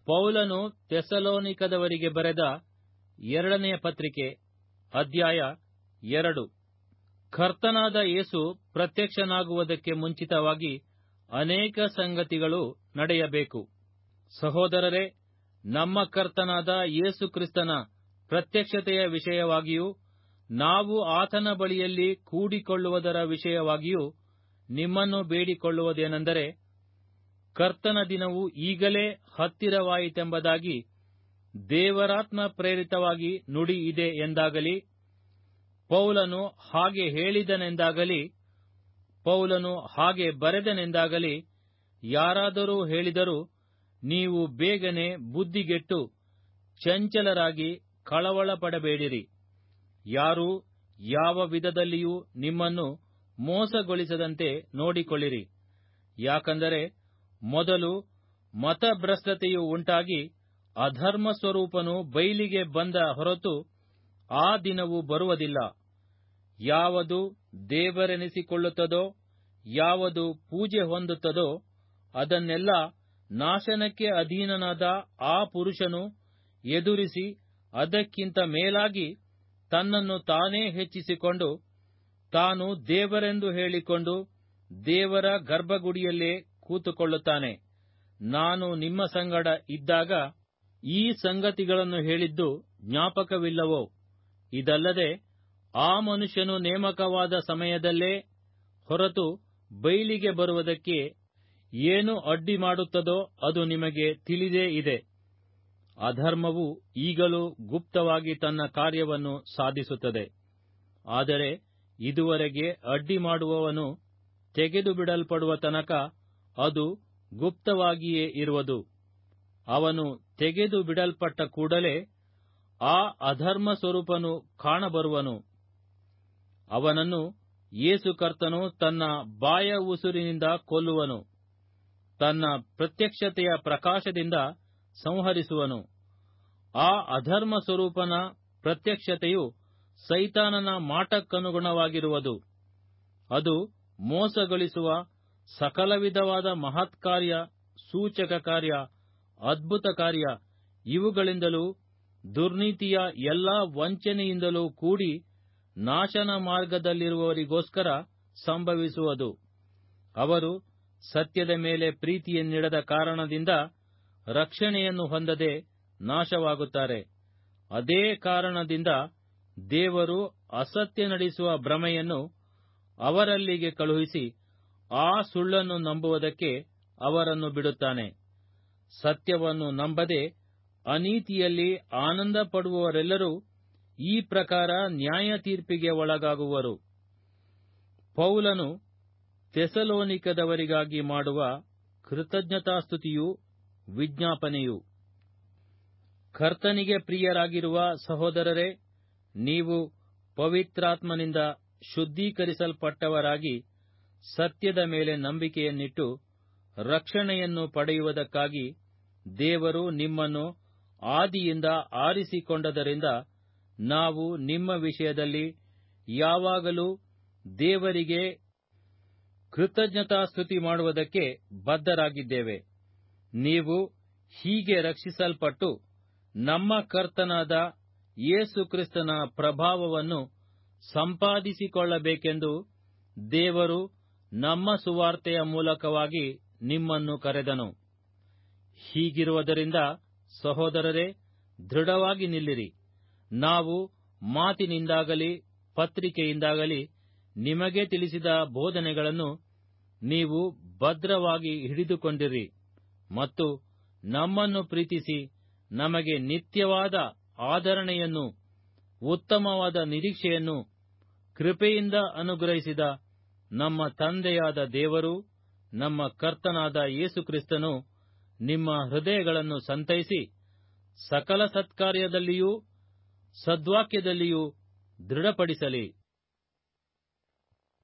ಪೌಲನು ತೆಸಲೋನಿಕದವರಿಗೆ ಬರೆದ ಎರಡನೆಯ ಪತ್ರಿಕೆ ಅಧ್ಯಾಯ ಎರಡು ಕರ್ತನಾದ ಯೇಸು ಪ್ರತ್ಯಕ್ಷನಾಗುವುದಕ್ಕೆ ಮುಂಚಿತವಾಗಿ ಅನೇಕ ಸಂಗತಿಗಳು ನಡೆಯಬೇಕು ಸಹೋದರರೇ ನಮ್ಮ ಕರ್ತನಾದ ಯೇಸು ಕ್ರಿಸ್ತನ ಪ್ರತ್ಯಕ್ಷತೆಯ ವಿಷಯವಾಗಿಯೂ ನಾವು ಆತನ ಬಳಿಯಲ್ಲಿ ಕೂಡಿಕೊಳ್ಳುವುದರ ವಿಷಯವಾಗಿಯೂ ನಿಮ್ಮನ್ನು ಬೇಡಿಕೊಳ್ಳುವುದೇನೆಂದರೆ ಕರ್ತನ ದಿನವು ಈಗಲೇ ಹತ್ತಿರವಾಯಿತೆಂಬುದಾಗಿ ದೇವರಾತ್ಮ ಪ್ರೇರಿತವಾಗಿ ನುಡಿ ಇದೆ ಎಂದಾಗಲಿ ಪೌಲನು ಹಾಗೆ ಹೇಳಿದನೆಂದಾಗಲಿ ಪೌಲನು ಹಾಗೆ ಬರೆದನೆಂದಾಗಲಿ ಯಾರಾದರೂ ಹೇಳಿದರೂ ನೀವು ಬೇಗನೆ ಬುದ್ಧಿಗೆಟ್ಟು ಚಂಚಲರಾಗಿ ಕಳವಳಪಡಬೇಡಿರಿ ಯಾರೂ ಯಾವ ವಿಧದಲ್ಲಿಯೂ ನಿಮ್ಮನ್ನು ಮೋಸಗೊಳಿಸದಂತೆ ನೋಡಿಕೊಳ್ಳಿರಿ ಯಾಕಂದರೆ ಮೊದಲು ಮತಭ್ರಷ್ಟತೆಯು ಉಂಟಾಗಿ ಅಧರ್ಮ ಸ್ವರೂಪನು ಬೈಲಿಗೆ ಬಂದ ಹೊರತು ಆ ದಿನವು ಬರುವುದಿಲ್ಲ ಯಾವುದು ದೇವರೆನಿಸಿಕೊಳ್ಳುತ್ತದೋ ಯಾವುದು ಪೂಜೆ ಹೊಂದುತ್ತದೋ ಅದನ್ನೆಲ್ಲ ನಾಶನಕ್ಕೆ ಅಧೀನನಾದ ಆ ಪುರುಷನು ಎದುರಿಸಿ ಅದಕ್ಕಿಂತ ಮೇಲಾಗಿ ತನ್ನನ್ನು ತಾನೇ ಹೆಚ್ಚಿಸಿಕೊಂಡು ತಾನು ದೇವರೆಂದು ಹೇಳಿಕೊಂಡು ದೇವರ ಗರ್ಭಗುಡಿಯಲ್ಲೇ ಕೂತುಕೊಳ್ಳುತ್ತಾನೆ ನಾನು ನಿಮ್ಮ ಸಂಗಡ ಇದ್ದಾಗ ಈ ಸಂಗತಿಗಳನ್ನು ಹೇಳಿದ್ದು ಜ್ಞಾಪಕವಿಲ್ಲವೋ ಇದಲ್ಲದೆ ಆ ಮನುಷ್ಯನು ನೇಮಕವಾದ ಸಮಯದಲ್ಲೇ ಹೊರತು ಬೈಲಿಗೆ ಬರುವುದಕ್ಕೆ ಏನು ಅಡ್ಡಿ ಮಾಡುತ್ತದೋ ಅದು ನಿಮಗೆ ತಿಳಿದೇ ಇದೆ ಅಧರ್ಮವು ಈಗಲೂ ಗುಪ್ತವಾಗಿ ತನ್ನ ಕಾರ್ಯವನ್ನು ಸಾಧಿಸುತ್ತದೆ ಆದರೆ ಇದುವರೆಗೆ ಅಡ್ಡಿ ಮಾಡುವವನು ತೆಗೆದು ಬಿಡಲ್ಪಡುವ ತನಕ ಅದು ಗುಪ್ತವಾಗಿಯೇ ಇರುವುದು ಅವನು ತೆಗೆದು ಬಿಡಲ್ಪಟ್ಟ ಕೂಡಲೇ ಆ ಅಧರ್ಮ ಸ್ವರೂಪನು ಕಾಣಬರುವನು ಅವನನ್ನು ಯೇಸು ಕರ್ತನು ತನ್ನ ಬಾಯ ಉಸುರಿನಿಂದ ಕೊಲ್ಲುವನು ತನ್ನ ಪ್ರತ್ಯಕ್ಷತೆಯ ಪ್ರಕಾಶದಿಂದ ಸಂಹರಿಸುವನು ಆ ಅಧರ್ಮ ಸ್ವರೂಪನ ಪ್ರತ್ಯಕ್ಷತೆಯು ಸೈತಾನನ ಮಾಟಕ್ಕನುಗುಣವಾಗಿರುವುದು ಅದು ಮೋಸಗೊಳಿಸುವ ಸಕಲ ವಿಧವಾದ ಮಹತ್ಕಾರ್ಯ ಸೂಚಕ ಕಾರ್ಯ ಅದ್ಭುತ ಕಾರ್ಯ ಇವುಗಳಿಂದಲೂ ದುರ್ನೀತಿಯ ಎಲ್ಲಾ ವಂಚನೆಯಿಂದಲೂ ಕೂಡಿ ನಾಶನ ಮಾರ್ಗದಲ್ಲಿರುವವರಿಗೋಸ್ಕರ ಸಂಭವಿಸುವುದು ಅವರು ಸತ್ಯದ ಮೇಲೆ ಪ್ರೀತಿಯನ್ನಿಡದ ಕಾರಣದಿಂದ ರಕ್ಷಣೆಯನ್ನು ಹೊಂದದೆ ನಾಶವಾಗುತ್ತಾರೆ ಅದೇ ಕಾರಣದಿಂದ ದೇವರು ಅಸತ್ಯ ನಡೆಸುವ ಭ್ರಮೆಯನ್ನು ಅವರಲ್ಲಿಗೆ ಕಳುಹಿಸಿ ಆ ಸುಳ್ಳನ್ನು ನಂಬುವುದಕ್ಕೆ ಅವರನ್ನು ಬಿಡುತ್ತಾನೆ ಸತ್ಯವನ್ನು ನಂಬದೆ ಅನೀತಿಯಲ್ಲಿ ಆನಂದ ಪಡುವವರೆಲ್ಲರೂ ಈ ಪ್ರಕಾರ ನ್ಯಾಯ ತೀರ್ಪಿಗೆ ಒಳಗಾಗುವರು ಪೌಲನು ತೆಸಲೋನಿಕದವರಿಗಾಗಿ ಮಾಡುವ ಕೃತಜ್ಞತಾಸ್ತುತಿಯೂ ವಿಜ್ಞಾಪನೆಯು ಕರ್ತನಿಗೆ ಪ್ರಿಯರಾಗಿರುವ ಸಹೋದರರೇ ನೀವು ಪವಿತ್ರಾತ್ಮನಿಂದ ಶುದ್ಧೀಕರಿಸಲ್ಪಟ್ಟವರಾಗಿ ಸತ್ಯದ ಮೇಲೆ ನಂಬಿಕೆಯನ್ನಿಟ್ಟು ರಕ್ಷಣೆಯನ್ನು ಪಡೆಯುವುದಕ್ಕಾಗಿ ದೇವರು ನಿಮ್ಮನ್ನು ಆದಿಯಿಂದ ಆರಿಸಿಕೊಂಡದರಿಂದ ನಾವು ನಿಮ್ಮ ವಿಷಯದಲ್ಲಿ ಯಾವಾಗಲೂ ದೇವರಿಗೆ ಕೃತಜ್ಞತಾಸ್ತುತಿ ಮಾಡುವುದಕ್ಕೆ ಬದ್ಧರಾಗಿದ್ದೇವೆ ನೀವು ಹೀಗೆ ರಕ್ಷಿಸಲ್ಪಟ್ಟು ನಮ್ಮ ಕರ್ತನಾದ ಯೇಸು ಕ್ರಿಸ್ತನ ಪ್ರಭಾವವನ್ನು ಸಂಪಾದಿಸಿಕೊಳ್ಳಬೇಕೆಂದು ದೇವರು ನಮ್ಮ ಸುವಾರ್ತೆಯ ಮೂಲಕವಾಗಿ ನಿಮ್ಮನ್ನು ಕರೆದನು ಹೀಗಿರುವುದರಿಂದ ಸಹೋದರರೇ ದೃಢವಾಗಿ ನಿಲ್ಲಿರಿ ನಾವು ಮಾತಿನಿಂದಾಗಲಿ ಪತ್ರಿಕೆಯಿಂದಾಗಲಿ ನಿಮಗೆ ತಿಳಿಸಿದ ಬೋಧನೆಗಳನ್ನು ನೀವು ಭದ್ರವಾಗಿ ಹಿಡಿದುಕೊಂಡಿರಿ ಮತ್ತು ನಮ್ಮನ್ನು ಪ್ರೀತಿಸಿ ನಮಗೆ ನಿತ್ಯವಾದ ಆದರಣೆಯನ್ನು ಉತ್ತಮವಾದ ನಿರೀಕ್ಷೆಯನ್ನು ಕೃಪೆಯಿಂದ ಅನುಗ್ರಹಿಸಿದ ನಮ್ಮ ತಂದೆಯಾದ ದೇವರು ನಮ್ಮ ಕರ್ತನಾದ ಯೇಸುಕ್ರಿಸ್ತನು ನಿಮ್ಮ ಹೃದಯಗಳನ್ನು ಸಂತೈಸಿ ಸಕಲ ಸತ್ಕಾರ್ಯದಲ್ಲಿಯೂ ಸದ್ವಾಕ್ಯದಲ್ಲಿಯೂ ದೃಢಪಡಿಸಲಿ